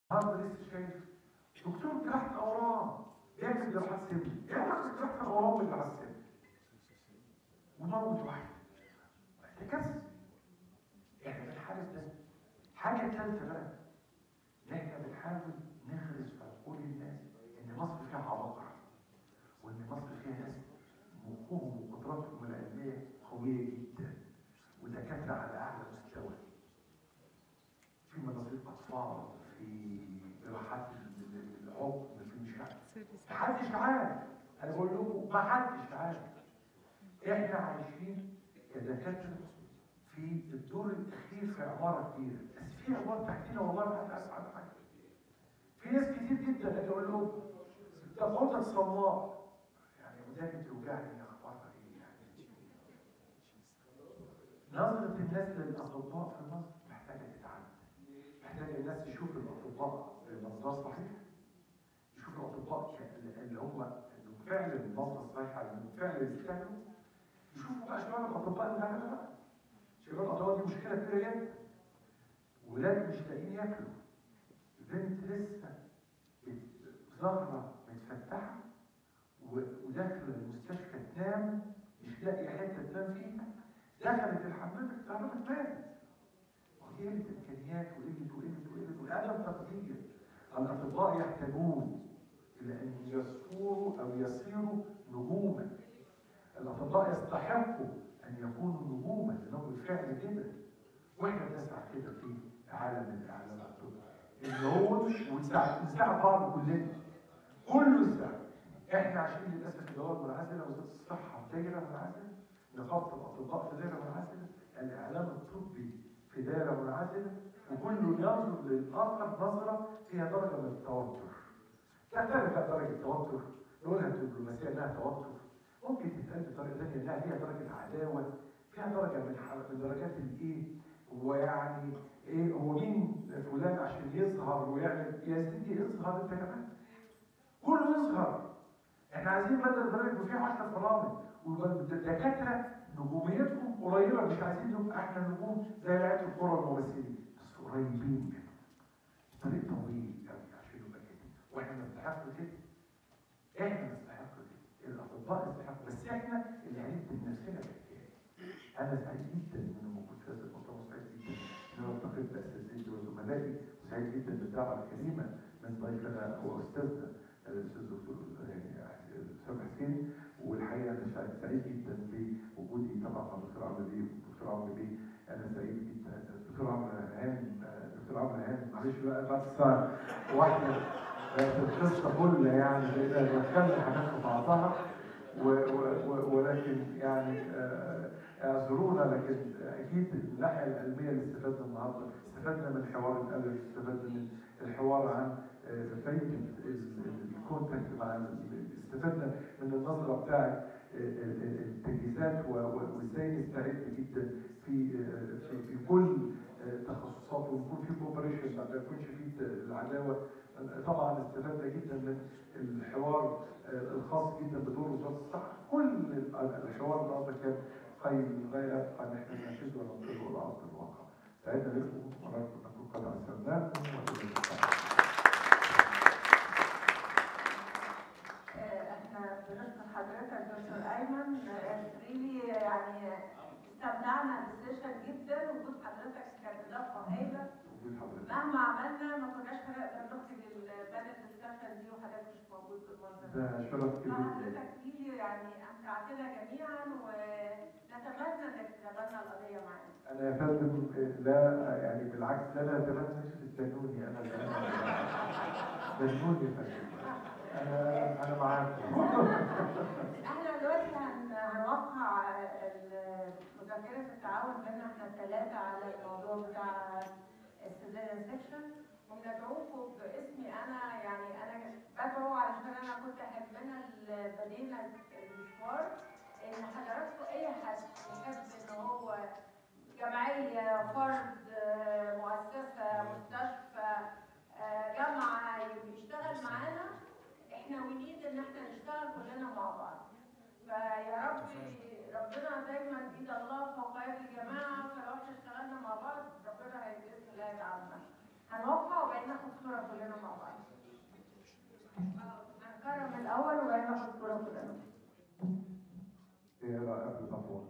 النهارده لسه شايف دكتور جراحة أورام بيعمل جراحات سن ايه علاقة جراحة الأورام بالجراحات السن؟ وموت واحد ده كارثة احنا بنحارب ده حاجة ثالثة بقى إن احنا بنحاول نغرس في عقول الناس إن مصر فيها عباقرة وإن مصر فيها ناس مخهم وقدراتهم العلمية قوية جدا ودكاترة على أعلى مستوى في مناظير أطفال في جراحات العقم في مش عارف محدش عارف انا بقول لكم محدش عارف احنا عايشين كدكاتره في الدور الاخير في عماره كبيره بس في عماره تحتنا والله ما حد عارف عنها حاجه في ناس كتير جدا اجي اقول لهم ده غدة صماء يعني وداني بتوجعني يا اخبارها ايه يعني نظرة الناس للاطباء في مصر محتاجه تتعدل محتاجه الناس تشوف الاطباء بمنظار صحيح يشوف الاطباء اللي هم انه فعلا النظره الصحيحه انه فعلا يستاهلوا يشوفوا بقى شباب الاطباء اللي لا لا شباب الاطباء دي مشكله كبيره جدا ولاد مش لاقيين ياكلوا البنت لسه ظهرها متفتحه وداخله المستشفى تنام مش لاقيه حته تنام فيها دخلت الحمام اتعرفت ماتت وقله امكانيات وقله وقله وقله وعدم تقدير الاطباء يحتاجون الى ان يصفوروا او يصيروا نجوما الاطباء يستحقوا ان يكونوا نجوما لانهم بالفعل كده واحنا بنسعى كده في عالم من اعلام الطب النهوض ونساعد بعض كلنا كله يساعد احنا عشان للاسف الدوله منعزله وزاره الصحه دايره منعزله نقابه الاطباء في دايره منعزله الاعلام الطبي في دايره منعزله وكل ينظر للاخر نظره فيها درجه من التوتر تعترف بقى درجه التوتر نقولها بالدبلوماسيه انها توتر ممكن تتقال بطريقه ثانيه انها فيها درجه عداوه فيها درجه من من درجات الايه ويعني ايه هو مين فلان عشان يظهر ويعمل يا سيدي اظهر انت كمان كله يظهر احنا عايزين بدل البرامج يبقى فيها 10 برامج والدكاتره نجوميتهم قريبه مش عايزين نبقى احنا نجوم زي لعيبه الكوره الممثلين بس قريبين كده طريق طويل قوي عشان يبقى كده واحنا نستحق كده احنا نستحق كده الاطباء يستحقوا بس احنا اللي هندي لنفسنا الحكايه انا سعيد جدا ان انا موجود في هذا المؤتمر سعيد جدا ان انا التقيت باساتذتي وزملائي وسعيد جدا بالدعوه الكريمه من ضيفنا واستاذنا الاستاذ الدكتور يعني اسامه حسين والحقيقه انا سعيد جدا بوجودي طبعا مع الدكتور عمرو بيه والدكتور عمرو بيه انا سعيد جدا الدكتور عمرو هانم الدكتور عمرو هانم معلش بقى بعد الساعه واحده القصه كلها يعني بقينا دخلنا حاجات في بعضها ولكن يعني اعذرونا لكن اكيد الناحيه العلميه اللي استفدنا النهارده استفدنا من حوار الالف استفدنا من الحوار عن فايده الكونتاكت مع استفدنا من النظره بتاعت التجهيزات وازاي نستعد جدا في في, في كل تخصصات ويكون في كوبريشن ما يكونش في العداوه طبعا استفدنا جدا من الحوار الخاص جدا بدور وزاره الصحه كل الحوار النهارده كان قيم للغايه يبقى ان احنا ننفذه وننقله الى ارض الواقع سعدنا بكم ونرجو ان نكون قد عسرناكم احنا بنشكر حضرتك دكتور ايمن ريلي يعني استمتعنا بالسيشن جدا وجود حضرتك كان اضافه هايله مهما عملنا ما كناش هنقدر نخرج البانل ديسكشن دي وحضرتك مش موجود بالمنظر ده شرف كبير حضرتك دي يعني امتعتنا جميعا ونتمنى انك تتبنى القضيه معانا. انا يا فندم لا يعني بالعكس لا لا اتمنى تستنوني انا استنوني يا فندم انا انا معاكم احنا دلوقتي هنوقع مذكره التعاون بيننا احنا الثلاثه على الموضوع بتاع السيزيريان سيكشن وندعوكم باسمي انا يعني انا بدعو علشان انا كنت حبنا بدينا المشوار ان حضراتكم اي حد يحب ان هو جمعيه فرد مؤسسه مستشفى جامعه يشتغل معانا احنا ونيد ان احنا نشتغل كلنا مع بعض فيا رب ربنا دايما ايد الله فوق يد الجماعه فلو احنا اشتغلنا مع بعض ربنا باذن الله يدعمنا هنوقع وبعدين ناخد صوره صوره كلنا مع بعض هنكرم الاول وبعدين ناخد صوره كلنا ايه رايك في الخطوه؟